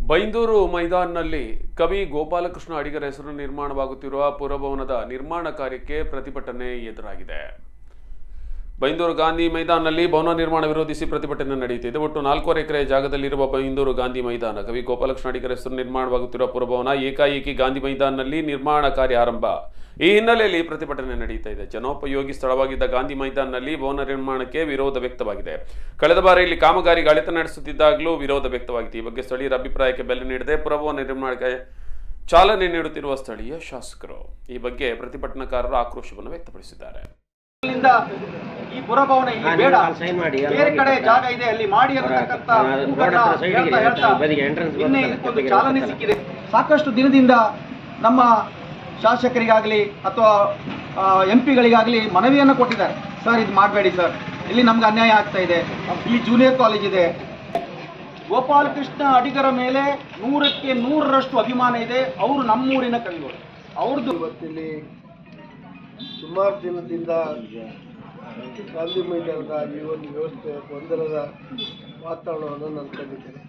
ಬೈಂದೂರು ಮೈದಾನ್ನಲ್ಲಿ ಕವಿ ಗೋಪಾಲಕೃಷ್ಣ ಅಡಿಗರ ಹೆಸರು ನಿರ್ಮಾಣವಾಗುತ್ತಿರುವ ಪುರಭವನದ ನಿರ್ಮಾಣ ಕಾರ್ಯಕ್ಕೆ ಪ್ರತಿಭಟನೆ ಎದುರಾಗಿದೆ ಬೈಂದೂರು ಗಾಂಧಿ ಮೈದಾನ್ನಲ್ಲಿ ಭವನ ನಿರ್ಮಾಣ ವಿರೋಧಿಸಿ ಪ್ರತಿಭಟನೆ ನಡೆಯುತ್ತಿದೆ ಒಟ್ಟು ನಾಲ್ಕೂವರೆ ಎಕರೆ ಜಾಗದಲ್ಲಿರುವ ಬೈಂದೂರು ಗಾಂಧಿ ಮೈದಾನ ಕವಿ ಗೋಪಾಲಕೃಷ್ಣ ಅಡಿಗರ ಹೆಸರು ನಿರ್ಮಾಣವಾಗುತ್ತಿರುವ ಪುರಭವನ ಏಕಾಏಕಿ ಗಾಂಧಿ ಮೈದಾನ್ನಲ್ಲಿ ನಿರ್ಮಾಣ ಕಾರ್ಯ ಆರಂಭ ಈ ಹಿನ್ನೆಲೆಯಲ್ಲಿ ಪ್ರತಿಭಟನೆ ನಡೆಯುತ್ತಾ ಇದೆ ಜನೋಪಯೋಗಿ ಸ್ಥಳವಾಗಿದ್ದ ಗಾಂಧಿ ಮೈದಾನ್ನಲ್ಲಿ ಭವನ ನಿರ್ಮಾಣಕ್ಕೆ ವಿರೋಧ ವ್ಯಕ್ತವಾಗಿದೆ ಕಳೆದ ಬಾರಿ ಇಲ್ಲಿ ಕಾಮಗಾರಿಗೆ ಅಳೆತ ನಡೆಸುತ್ತಿದ್ದಾಗಲೂ ವಿರೋಧ ವ್ಯಕ್ತವಾಗಿತ್ತು ಈ ಬಗ್ಗೆ ಸ್ಥಳೀಯರ ಅಭಿಪ್ರಾಯಕ್ಕೆ ಬೆಲೆ ನೀಡದೆ ಪುರಭವನ ನಿರ್ಮಾಣಕ್ಕೆ ಚಾಲನೆ ನೀಡುತ್ತಿರುವ ಸ್ಥಳೀಯ ಶಾಸಕರು ಈ ಬಗ್ಗೆ ಪ್ರತಿಭಟನಾಕಾರರು ಆಕ್ರೋಶವನ್ನು ವ್ಯಕ್ತಪಡಿಸಿದ್ದಾರೆ ಇಲ್ಲಿಂದ ಈ ಪುರಭವನ ಇಲ್ಲಿ ಹಾ, ಬೇಡ ನೀವು ಅಲ್ಲಿ sign ಮಾಡಿ, ಅಲ್ಲಿ ಬೇರೆ ಹೋಗಿ. ಕಡೆ ಜಾಗ ಇದೆ ಅಲ್ಲಿ ಮಾಡಿ ಅನ್ನತಕ್ಕಂಥ ಹಾ, ಅದು ರೋಡ್ ಹತ್ರ side ಗೆ ಹೇಳ್ತಾ ಇದೆ, ಹೇಳ್ತಾ ಬದಿಗೆ entrance ನಿನ್ನೆ ಬರ್ತದೆ, ಇದಕ್ಕೊಂದು ಬದಿಗೆ ಚಾಲನೆ ಬರ್ತದೆ. ಸಿಕ್ಕಿದೆ ಸಾಕಷ್ಟು ದಿನದಿಂದ ನಮ್ಮ ಶಾಸಕರಿಗಾಗಲಿ ಅಥವಾ ಎಂ ಪಿಗಳಿಗಾಗಲಿ ಮನವಿಯನ್ನು ಕೊಟ್ಟಿದ್ದಾರೆ ಸರ್ ಇದು ಮಾಡಬೇಡಿ ಸರ್ ಇಲ್ಲಿ ನಮ್ಗೆ ಅನ್ಯಾಯ ಆಗ್ತಾ ಇದೆ ಇಲ್ಲಿ ಜೂನಿಯರ್ ಕಾಲೇಜ್ ಇದೆ ಗೋಪಾಲಕೃಷ್ಣ ಅಡಿಗರ ಮೇಲೆ ನೂರಕ್ಕೆ ನೂರರಷ್ಟು ಅಭಿಮಾನ ಇದೆ ಅವರು ನಮ್ಮೂರಿನ ಕವಿಗಳು ಅವ್ರದ್ದು ಇವತ್ತಿಲ್ಲಿ ಸುಮಾರು ದಿನದಿಂದ ಗಾಂಧಿ ಮೈದಾನದ ಈ ಒಂದು ವ್ಯವಸ್ಥೆ ಗೊಂದಲದ ವಾತಾವರಣವನ್ನು ನಾನು ಕಂಡಿದ್ದೇನೆ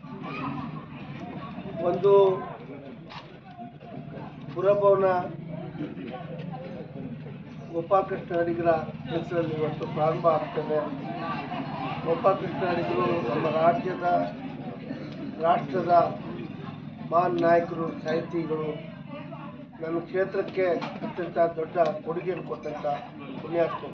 ಒಂದು ಪುರಭವನ ಗೋಪಾಲಕೃಷ್ಣ ಅಡಿಗರ ಹೆಸರಲ್ಲಿ ಇವತ್ತು ಪ್ರಾರಂಭ ಆಗ್ತದೆ ಗೋಪಾಲಕೃಷ್ಣ ಅಡಿಗರು ನಮ್ಮ ರಾಜ್ಯದ ರಾಷ್ಟ್ರದ ಮಹಾನ್ ನಾಯಕರು ಸಾಹಿತಿಗಳು ನನ್ನ ಕ್ಷೇತ್ರಕ್ಕೆ ಅತ್ಯಂತ ದೊಡ್ಡ ಕೊಡುಗೆಯನ್ನು ಕೊಟ್ಟಂಥ ಪುಣ್ಯಾತ್ಮ